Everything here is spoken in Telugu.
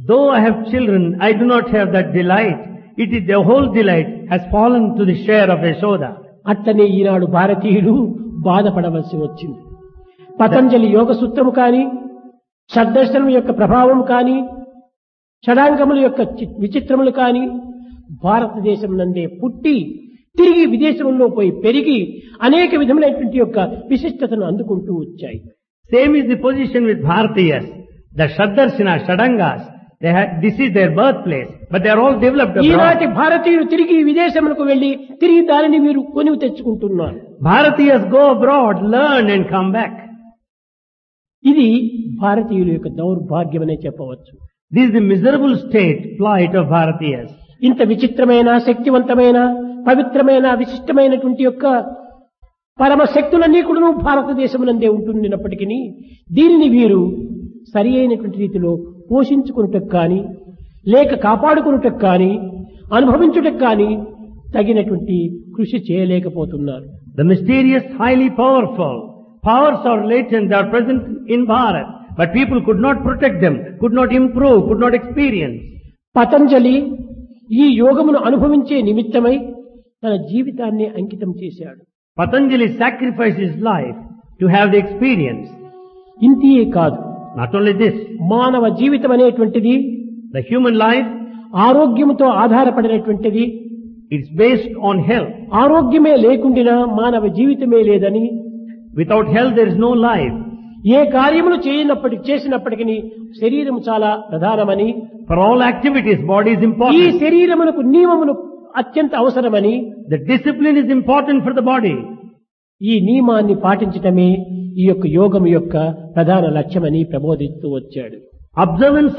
Though I have children, I do not have that delight. It is the whole delight has fallen to the share of Yashoda. అట్లనే ఈనాడు భారతీయుడు బాధపడవలసి వచ్చింది పతంజలి యోగ సూత్రము కాని షడ్దర్శనం యొక్క ప్రభావం కాని షడాంగముల యొక్క చి- విచిత్రములు కాని భారతదేశం నందే పుట్టి తిరిగి విదేశంలో పోయి పెరిగి అనేక విధములైనటువంటి యొక్క విశిష్టతను అందుకుంటూ వచ్చాయి Same is the position with Bharatiyas. The Shaddarsana, Shadangas, they had, this is their birthplace, but they are all developed ఈనాటి abroad. భారతీయులు తిరిగి విదేశములకు వెళ్లి తిరిగి దానిని మీరు కొనివి తెచ్చుకుంటున్నారు Bharatiyas go abroad, learn and come back. ఇది భారతీయుల యొక్క దౌర్భాగ్యమనే చెప్పవచ్చు This is the miserable state, plight of Bharatiyas. ఇంత విచిత్రమైన శక్తివంతమైన పవిత్రమైన విశిష్టమైనటువంటి యొక్క పరమ శక్తులన్నీ కూడా భారతదేశమునందే ఉంటున్నప్పటికీ దీనిని వీరు సరి అయినటువంటి రీతిలో పోషించుకున్నటకు కానీ లేక కాపాడుకున్నటకు కానీ అనుభవించుటకు కానీ తగినటువంటి కృషి చేయలేకపోతున్నారు The mysterious, highly powerful powers are latent, they are present in Bharat, but people could not protect them, could not improve, could not experience. Patanjali ఈ యోగమును అనుభవించే నిమిత్తమై తన జీవితాన్ని అంకితం చేశాడు Patanjali sacrificed his life to have the experience. ఇంతియే కాదు Not only this, మానవ జీవితం అనేటువంటిది the human life ఆరోగ్యముతో ఆధారపడినటువంటిది is based on health. ఆరోగ్యమే లేకుండినా మానవ జీవితమే లేదని Without health there is no life. ఏ కార్యములు చేయనప్పటికి చేసినప్పటికీ శరీరం చాలా ప్రధానమని For all activities, body is ఈ important. శరీరమునకు నియమమును అత్యంత అవసరమని The discipline is important for the body. ఈ నియమాన్ని పాటించటమే ఈ యొక్క యోగం యొక్క ప్రధాన లక్ష్యమని ప్రబోధిస్తూ వచ్చాడు Observance